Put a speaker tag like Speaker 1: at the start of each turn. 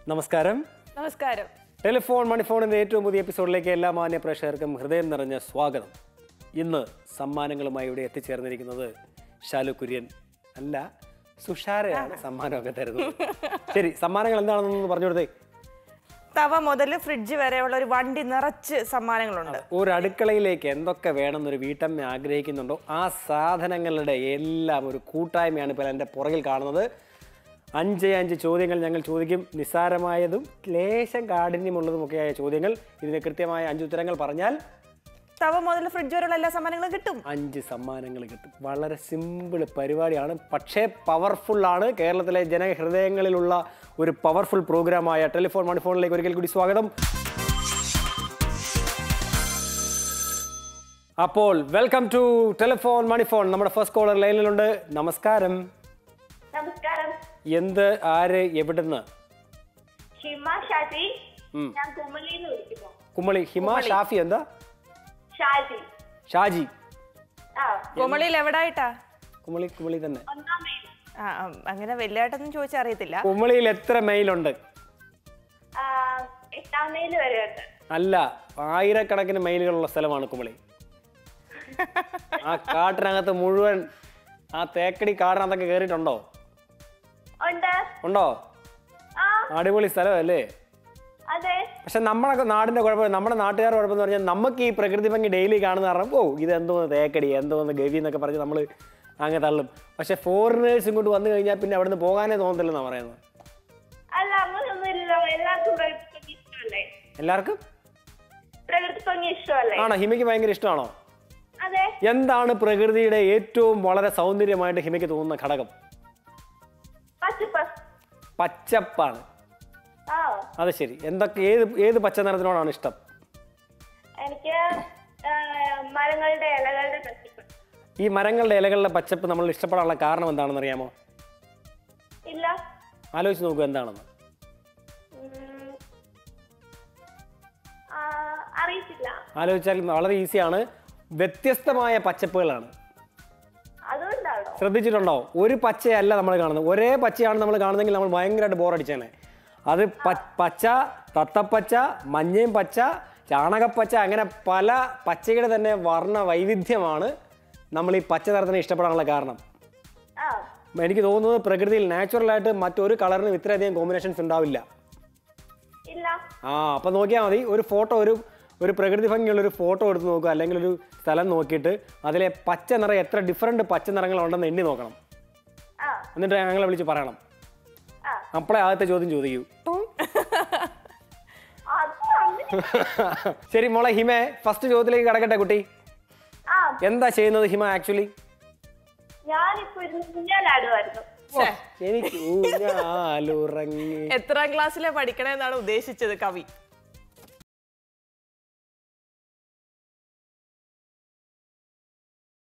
Speaker 1: നമസ്കാരം
Speaker 2: നമസ്കാരം
Speaker 1: ടെലിഫോൺ മണിഫോണിന്റെ ഏറ്റവും പുതിയ എപ്പിസോഡിലേക്ക് എല്ലാ മാന്യ പ്രേക്ഷകർക്കും ഹൃദയം നിറഞ്ഞ സ്വാഗതം ഇന്ന് സമ്മാനങ്ങളുമായി ഇവിടെ എത്തിച്ചേർന്നിരിക്കുന്നത് ഷാലു കുര്യൻ അല്ല സുഷാരയാണ് സമ്മാനമൊക്കെ തരുന്നത് ശരി സമ്മാനങ്ങൾ എന്താണെന്നൊന്ന് പറഞ്ഞു കൊടുത്തേ
Speaker 2: തവ മുതൽ ഫ്രിഡ്ജ് വരെയുള്ള ഒരു വണ്ടി നിറച്ച് സമ്മാനങ്ങളുണ്ട്
Speaker 1: ഒരു അടുക്കളയിലേക്ക് എന്തൊക്കെ വേണമെന്നൊരു വീട്ടമ്മ ആഗ്രഹിക്കുന്നുണ്ടോ ആ സാധനങ്ങളുടെ എല്ലാം ഒരു കൂട്ടായ്മയാണ് ഇപ്പോൾ എൻ്റെ പുറകിൽ കാണുന്നത് അഞ്ച് അഞ്ച് ചോദ്യങ്ങൾ ഞങ്ങൾ ചോദിക്കും നിസ്സാരമായതും ലേശം കാഠിന്യമുള്ളതുമൊക്കെയായ ചോദ്യങ്ങൾ ഇതിന് കൃത്യമായ അഞ്ച് ഉത്തരങ്ങൾ പറഞ്ഞാൽ
Speaker 2: തവ മുതൽ ഫ്രിഡ്ജ് വരെയുള്ള എല്ലാ സമ്മാനങ്ങളും കിട്ടും
Speaker 1: അഞ്ച് സമ്മാനങ്ങൾ കിട്ടും വളരെ സിമ്പിൾ പരിപാടിയാണ് പക്ഷേ പവർഫുൾ ആണ് കേരളത്തിലെ ജനഹൃദയങ്ങളിലുള്ള ഒരു പവർഫുൾ പ്രോഗ്രാമായ ടെലിഫോൺ മണിഫോണിലേക്ക് ഒരിക്കൽ കൂടി സ്വാഗതം അപ്പോൾ വെൽക്കം ടു ടെലിഫോൺ മണിഫോൺ നമ്മുടെ ഫസ്റ്റ് കോളർ ലൈനിലുണ്ട് നമസ്കാരം
Speaker 3: നമസ്കാരം
Speaker 1: എന്ത് ആര് എവിടുന്ന്
Speaker 3: ഹിമ ഷാജി
Speaker 1: ഉം.
Speaker 3: ഞാൻ കുമളിന്ന് വിളിക്കുന്നു
Speaker 1: കുമളി ഹിമ ഷാഫി എന്താ
Speaker 3: ഷാജി
Speaker 1: ഷാജി
Speaker 3: ആ
Speaker 2: കുമളിയിൽ എവിടായിട്ടാ
Speaker 1: കുമളി കുമളി തന്നെ
Speaker 3: ഒന്നാം മെയിൽ
Speaker 2: ആ ആ, അങ്ങനെ വലിയായിട്ടൊന്നും ചോദിച്ചാൽ അറിയത്തില്ല
Speaker 1: കുമളിയിൽ എത്ര മെയിലുണ്ട്
Speaker 3: ആ, എട്ടാം മെയിൽ വരെ ഉണ്ട്
Speaker 1: അല്ല ആയിരക്കണക്കിന് മൈലുകളുള്ള സ്ഥലമാണ് കുമളി ആ കാട്ടിനകത്ത് മുഴുവൻ ആ തേക്കടി കാടിനകത്തൊക്കെ കയറിയിട്ടുണ്ടോ
Speaker 3: ഉണ്ട്
Speaker 1: ഉണ്ടോ
Speaker 3: ആ
Speaker 1: അടിപൊളി സ്ഥലമല്ലേ
Speaker 3: അതെ
Speaker 1: പക്ഷെ നമ്മുടെ നാടിന്റെ കുഴപ്പം നമ്മുടെ നാട്ടുകാരുടെ കുഴപ്പമെന്ന് പറഞ്ഞാൽ നമുക്ക് ഈ പ്രകൃതി ഭംഗി ഡെയിലി കാണുന്ന കാരണം ഓ ഇത് എന്തോന്ന് തേക്കടി എന്തോന്ന് ഗവി എന്നൊക്കെ പറഞ്ഞ് നമ്മൾ അങ്ങ് തള്ളും പക്ഷെ ഫോറിനേഴ്സ് ഇങ്ങോട്ട് വന്നു കഴിഞ്ഞാൽ പിന്നെ അവിടുന്ന് പോകാനേ തോന്നത്തില്ലെന്നാണ് പറയുന്നത്
Speaker 3: അല്ല അങ്ങനെയൊന്നും ഇല്ലല്ലോ എല്ലാവർക്കും പ്രകൃതി ഭംഗി ഇഷ്ടമല്ലേ
Speaker 1: എല്ലാവർക്കും
Speaker 3: പ്രകൃതി ഭംഗി ഇഷ്ടമല്ലേ
Speaker 1: ആണോ ഹിമയ്ക്ക് ഭയങ്കര ഇഷ്ടമാണോ
Speaker 3: അതെ
Speaker 1: എന്താണ് പ്രകൃതിയുടെ ഏറ്റവും വളരെ സൗന്ദര്യമായിട്ട് ഹിമയ്ക്ക് തോന്നുന്ന ഘടകം
Speaker 3: പച്ചപ്പ്
Speaker 1: പച്ചപ്പാണ്
Speaker 3: ആ
Speaker 1: അത് ശരി എന്തൊക്കെ ഏത് ഏത് പച്ച നിറത്തിനോടാണ് ഇഷ്ടം
Speaker 3: എനിക്ക് ആ, മരങ്ങളുടെ ഇലകളുടെ പച്ചപ്പ്
Speaker 1: ഈ മരങ്ങളുടെ ഇലകളുടെ പച്ചപ്പ് നമ്മൾ ഇഷ്ടപ്പെടാനുള്ള കാരണം എന്താണെന്ന് അറിയാമോ
Speaker 3: ഇല്ല
Speaker 1: ആലോചിച്ച് നോക്കൂ എന്താണെന്ന്
Speaker 3: ഉം. ആ, അറിയത്തില്ല
Speaker 1: ആലോചിച്ചാൽ വളരെ ഈസിയാണ് വ്യത്യസ്തമായ പച്ചപ്പുകളാണ്
Speaker 3: അതുകൊണ്ടാണോ
Speaker 1: ശ്രദ്ധിച്ചിട്ടുണ്ടോ ഒരു പച്ചയല്ല നമ്മൾ കാണുന്നത് ഒരേ പച്ചയാണ് നമ്മൾ കാണുന്നതെങ്കിൽ നമ്മൾ ഭയങ്കരമായിട്ട് ബോറടിച്ചേനെ അത് പ- പച്ച തത്തപ്പച്ച മഞ്ഞയും പച്ച ചാണകപ്പച്ച അങ്ങനെ പല പച്ചയുടെ തന്നെ വർണ്ണ വൈവിധ്യമാണ് നമ്മൾ ഈ പച്ച നിറത്തിനെ ഇഷ്ടപ്പെടാനുള്ള കാരണം
Speaker 3: ആ
Speaker 1: എനിക്ക് തോന്നുന്നത് പ്രകൃതിയിൽ നാച്ചുറലായിട്ട് മറ്റൊരു കളറിനും ഇത്രയധികം കോമ്പിനേഷൻസ് ഉണ്ടാവില്ല
Speaker 3: ഇല്ല
Speaker 1: ആ അപ്പം നോക്കിയാൽ മതി ഒരു ഫോട്ടോ ഒരു ഒരു പ്രകൃതി ഭംഗിയുള്ള ഒരു ഫോട്ടോ എടുത്ത് നോക്കുക അല്ലെങ്കിൽ ഒരു സ്ഥലം നോക്കിയിട്ട് അതിലെ പച്ച നിറം എത്ര ഡിഫറെൻറ്റ് പച്ച നിറങ്ങളുണ്ടെന്ന് എണ്ണി നോക്കണം
Speaker 3: ആ
Speaker 1: എന്നിട്ട് ഞങ്ങളെ വിളിച്ച് പറയണം
Speaker 3: ആ
Speaker 1: അപ്പോഴേ ആദ്യത്തെ ചോദ്യം ചോദിക്കൂ
Speaker 3: അത് അങ്ങനെ
Speaker 1: ശരി മോളെ ഹിമേ ഫസ്റ്റ് ചോദ്യത്തിലേക്ക് കടക്കട്ടെ കുട്ടി
Speaker 3: ആ
Speaker 1: എന്താ ചെയ്യുന്നത് ഹിമ ആക്ച്വലി
Speaker 3: ഞാനിപ്പോ ഇരുന്ന് കുഞ്ഞാലാടുമായിരുന്നു
Speaker 1: എനിക്ക് ഊഞ്ഞാലുറങ്ങി
Speaker 2: എത്രാം ക്ലാസ്സിലെ പഠിക്കണമെന്നാണ് ഉദ്ദേശിച്ചത് കവി